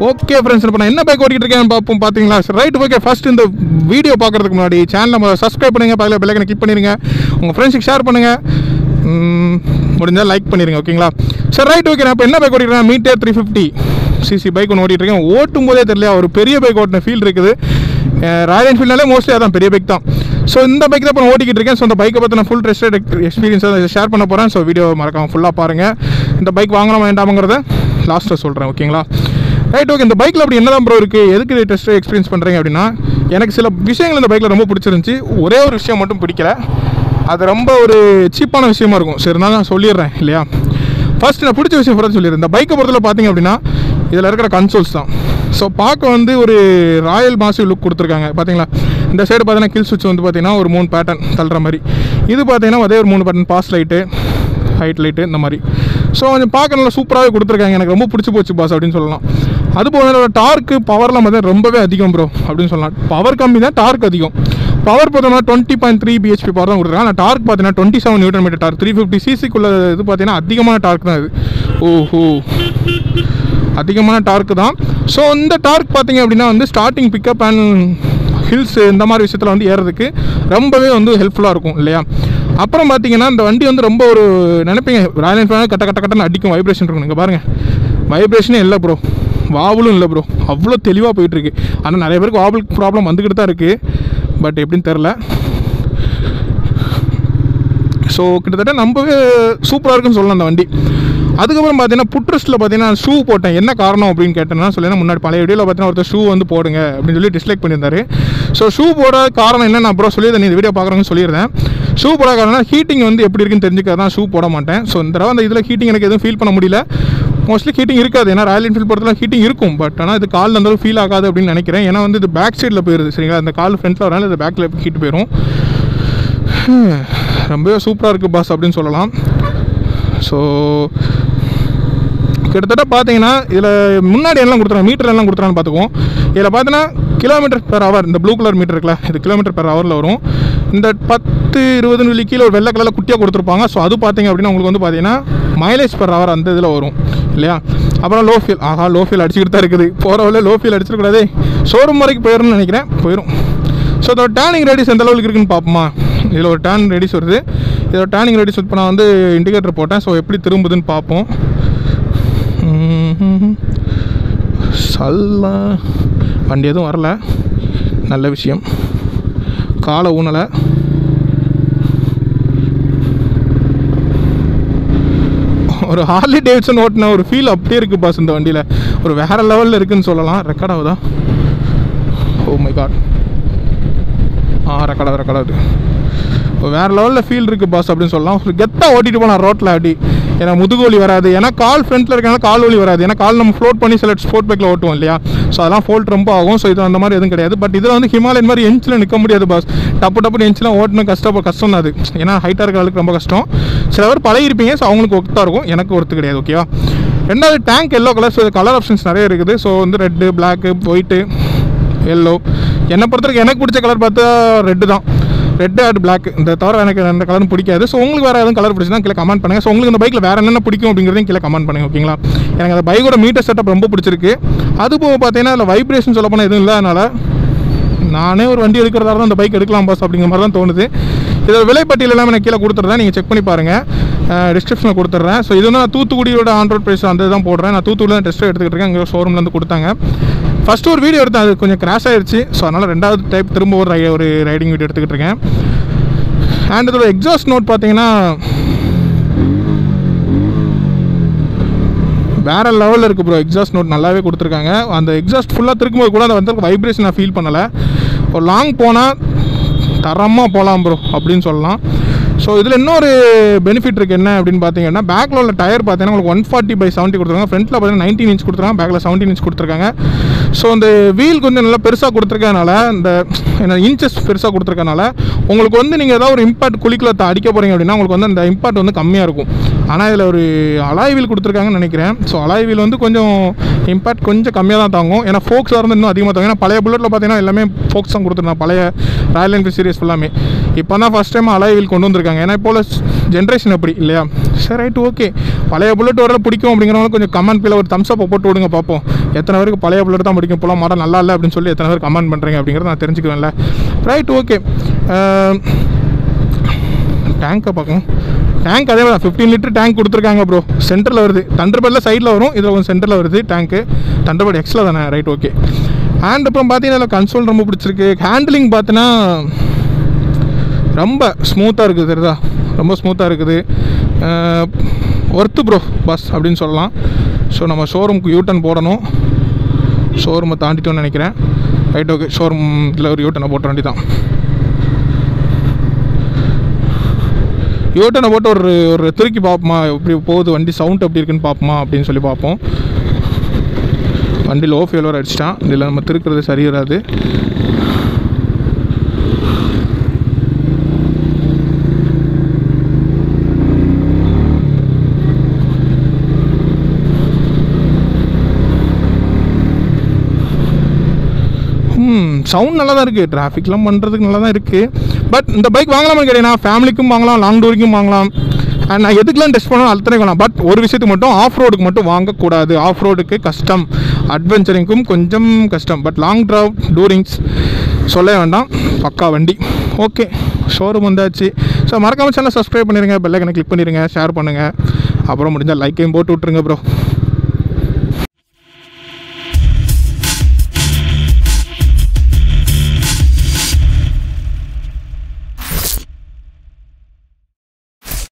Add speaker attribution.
Speaker 1: Okay friends இப்போ நான் என்ன பைக் ஓட்டிட்டு இருக்கேன் பார்ப்போம் பார்த்தீங்களா ரைட் ஓகே ஃபர்ஸ்ட் இந்த வீடியோ பார்க்கறதுக்கு முன்னாடி சேனலை சப்ஸ்கிரைப் பண்ணுங்க பக்கத்தில் பெல்லைக்கனை கிளிக் பண்ணிடுங்க உங்கள் ஃப்ரெண்ட்ஸுக்கு ஷேர் பண்ணுங்க ம், முடிஞ்சா லைக் பண்ணிடுங்க ஓகேங்களா சரி ரைட் ஓகே நான் இப்போ என்ன பைக் ஓட்டிருக்கேன் meter three fifty CC bike ஒன்று ஓட்டிட்டு இருக்கேன் ஓட்டும் போதே தெரியல ஒரு பெரிய பைக் ஓட்டின ஃபீல் இருக்குது ராயல் என்ஃபீல்ட்னாலே மோஸ்ட்லி அதான் பெரிய பைக் தான் ஸோ இந்த பைக் தான் இப்போ நான் ஓட்டிக்கிட்டு இருக்கேன் ஸோ இந்த பைக்கை பற்றி நான் ஃபுல் டெஸ்ட் எக்ஸ்பீரியன்ஸ் ஷேர் பண்ண போகிறேன் ஸோ வீடியோ மறக்காம ஃபுல்லாக பாருங்கள் இந்த பைக் வாங்கலாம் வேண்டாமங்கிறத லாஸ்ட்டில் சொல்கிறேன் ஓகேங்களா ரைட் ஓகே இந்த பைக்கில் அப்படி என்னதான் ப்ரோ இருக்குது எதுக்கு இது டெஸ்ட் எக்ஸ்பீரியன்ஸ் பண்ணுறீங்க அப்படின்னா எனக்கு சில விஷயங்கள் இந்த பைக்கில் ரொம்ப பிடிச்சிருந்துச்சி ஒரே ஒரு விஷயம் மட்டும் பிடிக்கல அது ரொம்ப ஒரு சீப்பான விஷயமா இருக்கும் சரி நான் நான் சொல்லிடுறேன் இல்லையா ஃபர்ஸ்ட் நான் பிடிச்ச விஷயம் ஃபுல்லாக சொல்லிடுறேன் இந்த பைக்கை பொறுத்தல பார்த்தீங்க அப்படின்னா இதில் இருக்கிற கன்சோல்ஸ் தான் ஸோ பார்க்க வந்து ஒரு ராயல் மாசிவ் லுக் கொடுத்துருக்காங்க பார்த்தீங்களா இந்த சைடு பார்த்தீங்கன்னா கில் சுவிட்ச் வந்து பார்த்தீங்கன்னா ஒரு மூணு பேட்டர்ன் தள்ளுற மாதிரி இது பார்த்தீங்கன்னா அதே ஒரு மூணு pattern pass light height light இந்த மாதிரி ஸோ கொஞ்சம் பார்க்க நல்லா சூப்பராகவே கொடுத்துருக்காங்க எனக்கு ரொம்ப பிடிச்சி போச்சு பாஸ் அப்படின்னு சொல்லலாம் அது போக டார்க்கு பவர்லாம் பார்த்தீங்கன்னா ரொம்பவே அதிகம் ப்ரோ அப்படின்னு சொல்லலாம் பவர் கம்மி தான் டார்க் அதிகம் பவர் பார்த்தோம்னா twenty point three BHP power தான் கொடுத்துருக்காங்க ஆனால் டார்க் பார்த்தீங்கன்னா twenty seven newton metre torque three fifty சிசிக்குள்ள இது பார்த்தீங்கன்னா அதிகமான டார்க் தான் இது ஓஹோ அதிகமான டார்க் தான் ஸோ இந்த டார்க் பார்த்தீங்க அப்படின்னா வந்து ஸ்டார்டிங் பிக்கப் அண்ட் ஹில்ஸ் இந்த மாதிரி விஷயத்தில் வந்து ஏறதுக்கு ரொம்பவே வந்து ஹெல்ப்ஃபுல்லாக இருக்கும் இல்லையா அப்புறம் பார்த்தீங்கன்னா இந்த வண்டி வந்து ரொம்ப ஒரு நினைப்பீங்க ராயல் என்ஃபீல்டு கட்ட கட்ட கட்டன்னு அடிக்கும் வைப்ரேஷன் இருக்கும் நீங்கள் பாருங்கள் வைப்ரேஷனே இல்லை ப்ரோ வாவலும் இல்லை ப்ரோ அவ்வளோ தெளிவாக போயிட்டுருக்கு ஆனால் நிறைய பேருக்கு வாவல் ப்ராப்ளம் வந்துக்கிட்டு தான் இருக்குது பட் எப்படின்னு தெரில ஸோ கிட்டத்தட்ட நம்பவே சூப்பராக இருக்குன்னு சொல்லலாம் அந்த வண்டி அதுக்கப்புறம் பார்த்தீங்கன்னா புட்ரெஸ்ட்டில் பார்த்தீங்கன்னா ஷூ போட்டேன் என்ன காரணம் அப்படின்னு கேட்டேன்னா சொல்லினா முன்னாடி பழைய வீடியோவில் பார்த்தீங்கன்னா ஒருத்தர் ஷூ வந்து போடுங்க அப்படின்னு சொல்லி டிஸ்லைக் பண்ணியிருந்தாரு ஸோ ஷூ போட காரணம் என்ன நான் அப்புறம் சொல்லியிருந்தேன் இந்த வீடியோ பார்க்குறேன்னு சொல்லியிருந்தேன் ஷூ போட காரணம் ஹீட்டிங் வந்து எப்படி இருக்குன்னு தெரிஞ்சுக்க தான் ஷூ போட மாட்டேன் ஸோ இந்த தடவை அந்த இதில் ஹீட்டிங் எனக்கு எதுவும் ஃபீல் பண்ண முடியல மோஸ்ட்லி ஹீட்டிங் இருக்காது ஏன்னா ராயல் என்ஃபீல்ட் பொறுத்தல ஹீட்டிங் இருக்கும் பட் ஆனால் இது காலில் இருந்தாலும் ஃபீல் ஆகாது அப்படின்னு நினைக்கிறேன் ஏன்னா வந்து இது பேக் சைடில் போயிருது சரிங்களா அந்த கால் ஃப்ரண்ட்டில் வரனால இது பேக்கில் ஹீட் போயிடும் ரொம்பவே சூப்பராக இருக்குது பாஸ் அப்படின்னு சொல்லலாம் ஸோ கிட்டத்தட்ட பார்த்தீங்கன்னா இதில் முன்னாடி எல்லாம் கொடுத்துறாங்க மீட்டர் எல்லாம் கொடுத்துறான்னு பார்த்துக்குவோம் இதில் பார்த்தீங்கன்னா கிலோமீட்டர் பெர் ஹவர் இந்த ப்ளூ கலர் மீட்டர் இருக்குல்ல இது கிலோமீட்டர் பெர் ஹவரில் வரும் இந்த பத்து இருபது மில்லி கீழே ஒரு வெள்ளை கலரில் குட்டியாக கொடுத்துருப்பாங்க ஸோ அது பார்த்தீங்க அப்படின்னா உங்களுக்கு வந்து பார்த்தீங்கன்னா மைலேஜ் பெர் ஹவர் அந்த இதில் வரும் இல்லையா அப்புறம் லோ ஃபீல் ஆஹா லோ ஃபீல் அடிச்சுக்கிட்டு தான் இருக்குது போகிற வழியில் லோ ஃபீல் அடிச்சிடக்கூடாதே ஷோரூம் வரைக்கும் போயிடும்னு நினைக்கிறேன் போயிடும் ஸோ இதோட டேர்னிங் ரேடிஸ் எந்த லெவலுக்கு இருக்குன்னு பார்ப்போமா இதில் ஒரு டேர்ன் ரேடிஸ் வருது இதோட டேர்னிங் ரேடிஸ் இப்போ நான் வந்து இண்டிகேட்டர் போட்டேன் ஸோ எப்படி திரும்புதுன்னு பார்ப்போம் ம்ஹும். சல்ல வண்டி எதுவும் வரல நல்ல விஷயம் காலை ஊனலை ஒரு ஹார்லி டேவிட்சன் ஓட்டின ஒரு ஃபீல் அப்படியே இருக்குது பாஸ் இந்த வண்டியில் ஒரு வேறு லெவலில் இருக்குன்னு சொல்லலாம் ரெக்கார்ட் ஆகுதா ஓ மை காட் ஆ ரெக்கார்ட் ஆகுது ரெக்கார்ட் ஆகுது வேறு லெவலில் ஃபீல் இருக்குது பாஸ் அப்படின்னு சொல்லலாம் ஒரு கெத்தாக ஓட்டிட்டு போனால் ரோட்டில் அப்படி ஏன்னா முதுகு வலி வராது ஏன்னா கால் ஃப்ரண்ட்டில் இருக்கனால கால் வலி வராது ஏன்னா கால் நம்ம ஃப்ளோட் பண்ணி சில ஸ்போர்ட் பைக்கில் ஓட்டுவோம் இல்லையா ஸோ அதெல்லாம் ஃபோல்ட் ரொம்ப ஆகும் ஸோ இது அந்த மாதிரி எதுவும் கிடையாது பட் இதில் வந்து ஹிமாலயன் மாதிரி எஞ்சில் நிற்க முடியாது பாஸ் டப்பு டப்பு எஞ்சிலாம் ஓட்டணும் கஷ்டம் கஷ்டம் தான் அது ஏன்னா ஹைட்டாக இருக்கிற ஆளுக்கு ரொம்ப கஷ்டம் சில பேர் பழகிருப்பீங்க ஸோ அவங்களுக்கு ஒர்த்தாக இருக்கும் எனக்கு ஒர்த்து கிடையாது ஓகேவா ரெண்டாவது tank yellow colour so colour options நிறைய இருக்குது ஸோ வந்து ரெட்டு பிளாக்கு ஒயிட்டு எல்லோ என்னை பொறுத்தவரைக்கும் எனக்கு பிடிச்ச கலர் பார்த்தா ரெட்டு தான் ரெட் அண்ட் பிளாக் இந்த தவிர எனக்கு அந்த கலரும் பிடிக்காது ஸோ உங்களுக்கு வேறு எதுவும் கலர் பிடிச்சினா கீழே கமெண்ட் பண்ணுங்கள் ஸோ உங்களுக்கு இந்த பைக்கில் வேறு என்னென்ன பிடிக்கும் அப்படிங்கிறதையும் கீழே கமெண்ட் பண்ணுங்க ஓகேங்களா எனக்கு அந்த பைக்கோட மீட்டர் செட்டப் ரொம்ப பிடிச்சிருக்கு அது போக பார்த்தீங்கன்னா அதில் வைப்ரேஷன் சொல்ல போனால் எதுவும் இல்லை அதனால் நானே ஒரு வண்டி எடுக்கிறதா இருந்தால் அந்த பைக் எடுக்கலாம் பாஸ் அப்படிங்கிற மாதிரி தான் தோணுது இதோட விலைப்பட்டியல் எல்லாமே நான் கீழே கொடுத்துட்றேன் நீங்கள் செக் பண்ணி பாருங்கள் டிஸ்கிரிப்ஷனில் கொடுத்துட்றேன் ஸோ இது வந்து நான் தூத்துக்குடியோட ஆண்ட்ராய்ட் ப்ரைஸ் அந்த தான் போடுறேன் நான் தூத்துக்குடியில் தான் டெஸ்ட் எடுத்துக்கிட்டு இருக்கேன் அங்கே ஷோரூம்லேருந்து கொடுத்தாங்க ஃபஸ்ட்டு ஒரு வீடியோ எடுத்தேன் அது கொஞ்சம் கிராஷ் ஆயிடுச்சு ஸோ அதனால் ரெண்டாவது டைப் திரும்ப ஒரு ரை- ஒரு ரைடிங் வீடியோ எடுத்துக்கிட்டு இருக்கேன் அண்ட் இதோட எக்ஸாஸ்ட் நோட் பார்த்தீங்கன்னா வேற லெவலில் இருக்குது ப்ரோ எக்ஸாஸ்ட் நோட் நல்லாவே கொடுத்துருக்காங்க அந்த எக்ஸாஸ்ட் ஃபுல்லாக திருக்கும்போது கூட அந்த வந்து வைப்ரேஷன் நான் ஃபீல் பண்ணலை ஒரு லாங் போனால் தரமாக போகலாம் ப்ரோ அப்படின்னு சொல்லலாம் ஸோ இதில் இன்னொரு பெனிஃபிட் இருக்குது என்ன அப்படின்னு பார்த்தீங்கன்னா பேக்கில் உள்ள டயர் பார்த்தீங்கன்னா உங்களுக்கு ஒன் ஃபார்ட்டி பை செவன்ட்டி கொடுத்துருக்காங்க ஃப்ரண்ட்டில் பார்த்தீங்கன்னா நைன்டீன் இன்ச் கொடுத்துருக்காங்க பேக்கில் செவன்டீன் இன்ச் கொடுத்துருக்காங்க ஸோ அந்த வீல் கொஞ்சம் நல்லா பெருசாக கொடுத்துருக்கனால இந்த என்ன இன்ச்சஸ் பெருசாக கொடுத்துருக்கனால உங்களுக்கு வந்து நீங்கள் ஏதாவது ஒரு இம்பாக்ட் குழிக்குள்ள த- அடிக்க போகிறீங்க அப்படின்னா உங்களுக்கு வந்து அந்த இம்பாக்ட் வந்து கம்மியாக இருக்கும் ஆனால் இதில் ஒரு அலாய் வீல் கொடுத்துருக்காங்கன்னு நினைக்கிறேன் ஸோ அலாய் வீல் வந்து கொஞ்சம் இம்பாக்ட் கொஞ்சம் கம்மியாக தான் தாங்கும் ஏன்னா ஃபோக்ஸாக இருந்து இன்னும் அதிகமாக தாங்கும் ஏன்னா பழைய புல்லட்டில் பார்த்தீங்கன்னா எல்லாமே ஃபோக்ஸ் தான் கொடுத்துருந்தாங்க பழைய ராயல் என்ஃபீல்ட் சீரிஸ் ஃபுல்லாமே இப்போ தான் ஃபஸ்ட் டைம் அலாய் வீல் கொண்டு வந்திருக்காங்க ஏன்னா இப்போ ஜென்ரேஷன் அப்படி இல்லையா சரி ரைட் ஓகே பழைய புல்லட் வரல பிடிக்கும் அப்படிங்கிறவங்க கொஞ்சம் கமெண்ட் கீழே ஒரு தம்ஸ் அப்பை போட்டு விடுங்க பார்ப்போம் எத்தனை பேருக்கு பழைய புல்லட் தான் பிடிக்கும் இப்போலாம் மாடல் நல்லா இல்லை அப்படின்னு சொல்லி எத்தனை பேர் கமெண்ட் பண்ணுறீங்க அப்படிங்கிறத நான் தெரிஞ்சுக்குவேன்ல ரைட் ஓகே டேங்கை பார்க்கணும் டேங்க் அதே தான் ஃபிஃப்டீன் லிட்டர் டேங்க் கொடுத்துருக்காங்க ப்ரோ சென்டரில் வருது தண்டர்பேர்டில் சைடில் வரும் இதில் கொஞ்சம் சென்டரில் வருது டேங்க்கு தண்டர்பேர்ட் எக்ஸில் தானே ரைட் ஓகே ஹேண்ட் அப்புறம் பார்த்தீங்கன்னா கன்சோல் ரொம்ப பிடிச்சிருக்கு ஹேண்டிலிங் பார்த்தீங்கன்னா ரொம்ப ஸ்மூத்தாக இருக்குது தெரியுதா ரொம்ப ஸ்மூத்தாக இருக்குது ஒர்த்து ப்ரோ பஸ் அப்படின்னு சொல்லலாம் ஸோ நம்ம ஷோரூமுக்கு யூட்டன் போடணும் ஷோரூமை தாண்டிட்டோம்னு நினைக்கிறேன் ரைட் ஓகே ஷோரூம் இதில் ஒரு யூட்டனை போட்ட வேண்டி தான் யூட்டனை போட்டு ஒரு ஒரு திருக்கி பார்ப்போமா எப்படி போகுது வண்டி சவுண்ட் எப்படி இருக்குன்னு பார்ப்போமா அப்படின்னு சொல்லி பார்ப்போம் வண்டி லோ ஃபியூல் வர அடிச்சிட்டான் இதில் நம்ம திருக்கிறது சரி வராது சவுண்ட் நல்லா தான் இருக்குது டிராஃபிக்லாம் பண்ணுறதுக்கு நல்லா தான் இருக்குது பட் இந்த பைக் வாங்கலாமான்னு கேட்டீங்கன்னா ஃபேமிலிக்கும் வாங்கலாம் லாங் டூரிக்கும் வாங்கலாம் அண்ட் நான் எதுக்கெலாம் டெஸ்ட் பண்ணணும் அத்தனை வேணாம் பட் ஒரு விஷயத்துக்கு மட்டும் ஆஃப் ரோடுக்கு மட்டும் வாங்கக்கூடாது ஆஃப் ரோடுக்கு கஷ்டம் அட்வென்ச்சரிங்க்கும் கொஞ்சம் கஷ்டம் பட் லாங் ட்ராவ் டூரிங்ஸ் சொல்ல வேண்டாம் பக்கா வண்டி ஓகே ஷோரூம் வந்தாச்சு ஸோ மறக்காம சேனல் சப்ஸ்கிரைப் பண்ணிடுங்க பெல்லைக்கனை கிளிக் பண்ணிடுங்க ஷேர் பண்ணுங்கள் அப்புறம் முடிஞ்சால் லைக்கையும் போட்டு விட்ருங்க ப்ரோ